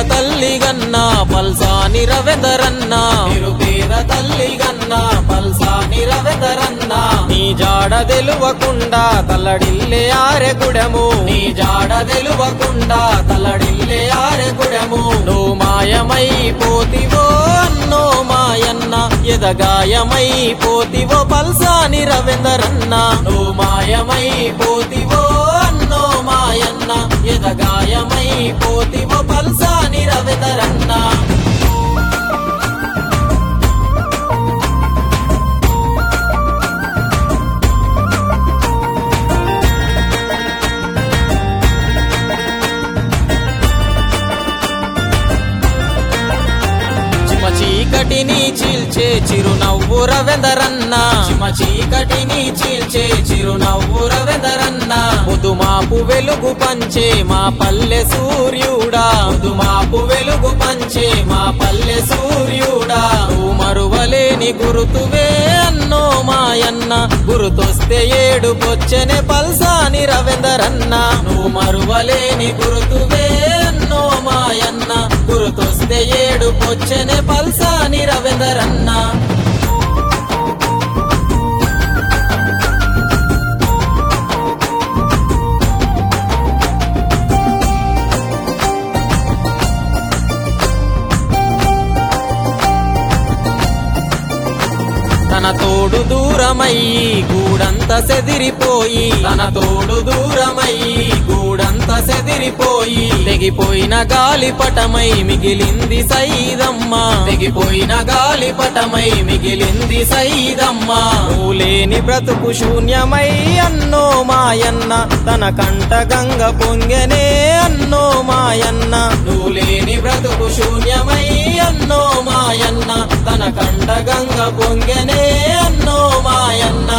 తల్లి గన్నా పల్సాని రవెదరన్న నిరుపేద తల్లి గన్నా పల్సాని రవెదరన్న నీ జాడ తెలువకుండా తల్లడిల్లే ఆరెగుడము నీ జాడ తెలువకుండా తల్లడిల్లే ఆరెగుడము నువ్వు మాయమై పోతివో అన్నో మాయన్న ఎదగాయమై పోతివో పల్సాని రవెందరన్న నువ్వు మాయమై పోతివో అన్నో మాయన్న ఎదగాయమై పోతివో పల్సాని రవెందరన్న చిమ చీకటిని చీల్చే చిరునవ్వు రవెందరన్న చిమ చీకటిని చీల్చే చిరునవ్వు రవెందరన్న ముదుమాపు వెలుగు పంచే మా పల్లె సూర్యుడా ముదుమాపు వెలుగు పంచే మా పల్లె సూర్యుడా నువ్వు మరువలేని గురుతువే అన్నో మాయన్న గురుతొస్తే ఏడు పొచ్చనే పల్సాని రవెందరన్న నువ్వు మరువలేని గురుతువే అన్నో మాయన్న గురుతొస్తే ఏడు పొచ్చనే పల్సాని రవెందరన్న తన తోడు దూరమయ్యి గూడంత సెదిరిపోయి తన తోడు దూరమయ్యి గూడంత సెదిరిపోయి తెగిపోయిన గాలిపటమై మిగిలింది సైదమ్మ తెగిపోయిన గాలిపటమై మిగిలింది సైదమ్మ నువ్వు లేని బ్రతుకు శూన్యమై అన్నో మాయన్న తన కంట గంగ పొంగెనే అన్నో మాయన్న నువ్వు లేని బ్రతుకు శూన్యమై అన్నో మాయన్న తన కంట గంగ పొంగెనే అన్నో మాయన్న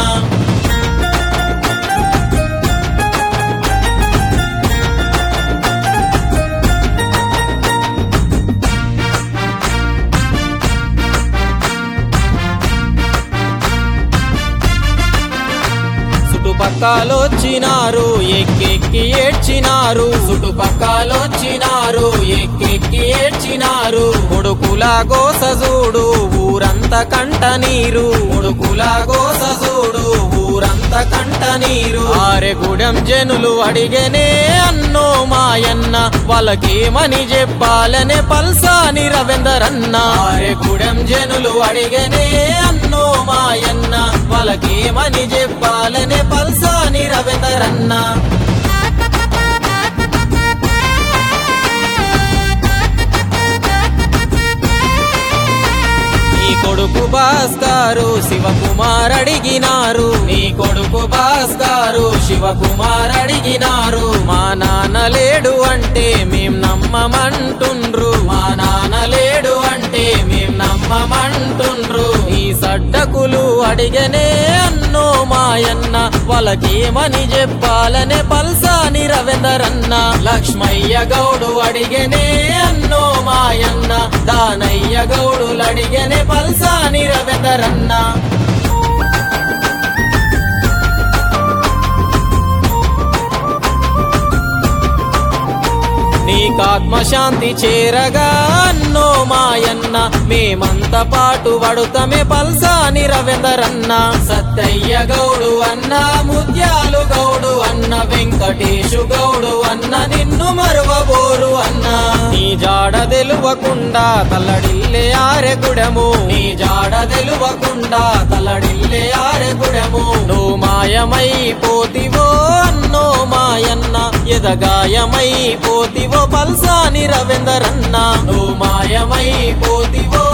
చుట్టుపక్కలొచ్చినారు ఎక్కెక్కి ఏడ్చినారు చుట్టుపక్కలొచ్చినారు ఎక్కెక్కి ఏడ్చినారు కొడుకుల గోస చూడు ఊరంత కంట నీరు కొడుకుల గోస చూడు ఊరంత కంట నీరు ఆరెగూడెం జనులు అడిగనే అన్నో మాయన్న వాళ్ళకేమని చెప్పాలనే పల్సాని రవెందరన్న ఆరెగూడెం జనులు అడిగనే అన్నో మాయన్న వాళ్ళకేమని చెప్పాలనే పల్సాని రవెందరన్న నీ కొడుకు భాస్కారు శివకుమార్ అడిగినారు నీ కొడుకు భాస్కారు శివకుమార్ అడిగినారు మా నాన్న లేడు అంటే మేం నమ్మమంటుండ్రు మా నాన్న లేడు అంటే మేం నమ్మమంటుండ్రు ఈ సడ్డకులు అడిగనే అన్నో మాయన్న వాళ్ళకేమని చెప్పాలనే పల్సాని రవెందరన్న లక్ష్మయ్య గౌడు అడిగనే అన్నో మాయన్న దానయ్య గౌడులు అడిగనే పల్సాని రవెందరన్న నీకాత్మశాంతి చేరగా అన్నో మాయన్న మేమంత పాటు వడుతమే పల్సాని రవెందరన్న సత్తయ్య గౌడు అన్న ముత్యాలు గౌడు అన్న వెంకటేశు గౌడు అన్న నిన్ను మరువబోరు అన్న నీ జాడ తెలువకుండా తల్లడిల్లే ఆరెగుడము నీ జాడ తెలువకుండా తల్లడిల్లే ఆరెగుడము నువ్వు మాయమై పోతివో అన్నో మాయన్న ఎదగాయమై పోతివో పల్సాని రవెందరన్న నువ్వు మాయమై పోతివో